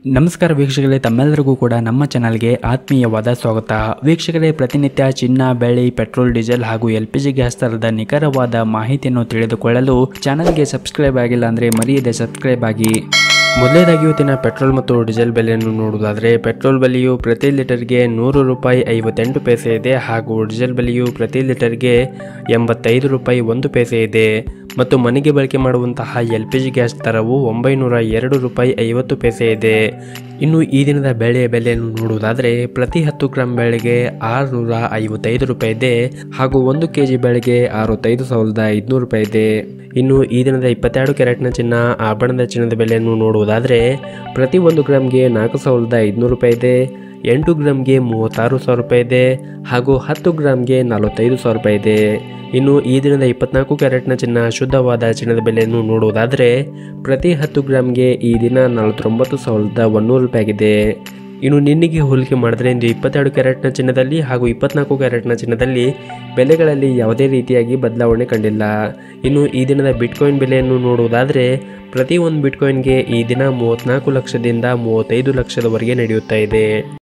ನಮಸ್ಕಾರ ವೀಕ್ಷಕರೇ ತಮ್ಮೆಲ್ಲರಿಗೂ ಕೂಡ ನಮ್ಮ ಚಾನಲ್ಗೆ ಆತ್ಮೀಯವಾದ ಸ್ವಾಗತ ವೀಕ್ಷಕರೇ ಪ್ರತಿನಿತ್ಯ ಚಿನ್ನ ಬೆಳ್ಳಿ ಪೆಟ್ರೋಲ್ ಡೀಸೆಲ್ ಹಾಗೂ ಎಲ್ ಪಿ ಜಿ ಗ್ಯಾಸ್ ದರದ ನಿಖರವಾದ ಮಾಹಿತಿಯನ್ನು ತಿಳಿದುಕೊಳ್ಳಲು ಚಾನಲ್ಗೆ ಸಬ್ಸ್ಕ್ರೈಬ್ ಆಗಿಲ್ಲ ಅಂದರೆ ಮರೆಯದೆ ಸಬ್ಸ್ಕ್ರೈಬ್ ಆಗಿ ಮೊದಲನೇದಾಗಿ ಇವತ್ತಿನ ಪೆಟ್ರೋಲ್ ಮತ್ತು ಡೀಸೆಲ್ ಬೆಲೆಯನ್ನು ನೋಡುವುದಾದರೆ ಪೆಟ್ರೋಲ್ ಬೆಲೆಯು ಪ್ರತಿ ಲೀಟರ್ಗೆ ನೂರು ರೂಪಾಯಿ ಐವತ್ತೆಂಟು ಪೈಸೆ ಇದೆ ಹಾಗೂ ಡೀಸೆಲ್ ಬೆಲೆಯು ಪ್ರತಿ ಲೀಟರ್ಗೆ ಎಂಬತ್ತೈದು ರೂಪಾಯಿ ಒಂದು ಪೈಸೆ ಇದೆ ಮತ್ತು ಮನೆಗೆ ಬಳಕೆ ಮಾಡುವಂತಹ ಎಲ್ ಪಿ ಜಿ ಗ್ಯಾಸ್ ದರವು ಒಂಬೈನೂರ ಎರಡು ರೂಪಾಯಿ ಐವತ್ತು ಪೈಸೆ ಇದೆ ಇನ್ನು ಈ ದಿನದ ಬೆಳೆಯ ಬೆಲೆಯನ್ನು ನೋಡುವುದಾದರೆ ಪ್ರತಿ ಹತ್ತು ಗ್ರಾಂ ಬೆಳೆಗೆ ಆರುನೂರ ಐವತ್ತೈದು ರೂಪಾಯಿ ಇದೆ ಹಾಗೂ ಒಂದು ಕೆ ಜಿ ಬೆಳೆಗೆ ಅರವತ್ತೈದು ಸಾವಿರದ ಐದುನೂರು ರೂಪಾಯಿ ಇದೆ ಇನ್ನು ಈ ದಿನದ ಇಪ್ಪತ್ತೆರಡು ಕ್ಯಾರೆಟ್ನ ಚಿನ್ನ ಆಭರಣದ ಚಿನ್ನದ ಬೆಲೆಯನ್ನು ನೋಡುವುದಾದರೆ ಪ್ರತಿ ಒಂದು ಗ್ರಾಮ್ಗೆ ನಾಲ್ಕು ಸಾವಿರದ ಐದುನೂರು ರೂಪಾಯಿ ಇದೆ ಎಂಟು ಗ್ರಾಮ್ಗೆ ಮೂವತ್ತಾರು ಸಾವಿರ ರೂಪಾಯಿ ಇದೆ ಹಾಗೂ ಹತ್ತು ಗ್ರಾಮ್ಗೆ ನಲವತ್ತೈದು ಸಾವಿರ ರೂಪಾಯಿ ಇದೆ ಇನ್ನು ಈ ದಿನದ ಇಪ್ಪತ್ನಾಲ್ಕು ಕ್ಯಾರೆಟ್ನ ಚಿನ್ನ ಶುದ್ಧವಾದ ಚಿನ್ನದ ಬೆಲೆಯನ್ನು ನೋಡುವುದಾದರೆ ಪ್ರತಿ ಹತ್ತು ಗ್ರಾಮ್ಗೆ ಈ ದಿನ ನಲವತ್ತೊಂಬತ್ತು ಸಾವಿರದ ಒಂದೂರು ರೂಪಾಯಿ ಆಗಿದೆ ಇನ್ನು ನಿನ್ನೆಗೆ ಹೋಲಿಕೆ ಮಾಡಿದ್ರೆ ಇಂದು ಇಪ್ಪತ್ತೆರಡು ಕ್ಯಾರೆಟ್ನ ಚಿನ್ನದಲ್ಲಿ ಹಾಗೂ ಇಪ್ಪತ್ನಾಲ್ಕು ಕ್ಯಾರೆಟ್ನ ಚಿನ್ನದಲ್ಲಿ ಬೆಲೆಗಳಲ್ಲಿ ಯಾವುದೇ ರೀತಿಯಾಗಿ ಬದಲಾವಣೆ ಕಂಡಿಲ್ಲ ಇನ್ನು ಈ ದಿನದ ಬಿಟ್ಕಾಯಿನ್ ಬೆಲೆಯನ್ನು ನೋಡುವುದಾದರೆ ಪ್ರತಿ ಒಂದು ಬಿಟ್ಕಾಯಿನ್ಗೆ ಈ ದಿನ ಮೂವತ್ತ್ನಾಲ್ಕು ಲಕ್ಷದಿಂದ ಮೂವತ್ತೈದು ಲಕ್ಷದವರೆಗೆ ನಡೆಯುತ್ತಾ ಇದೆ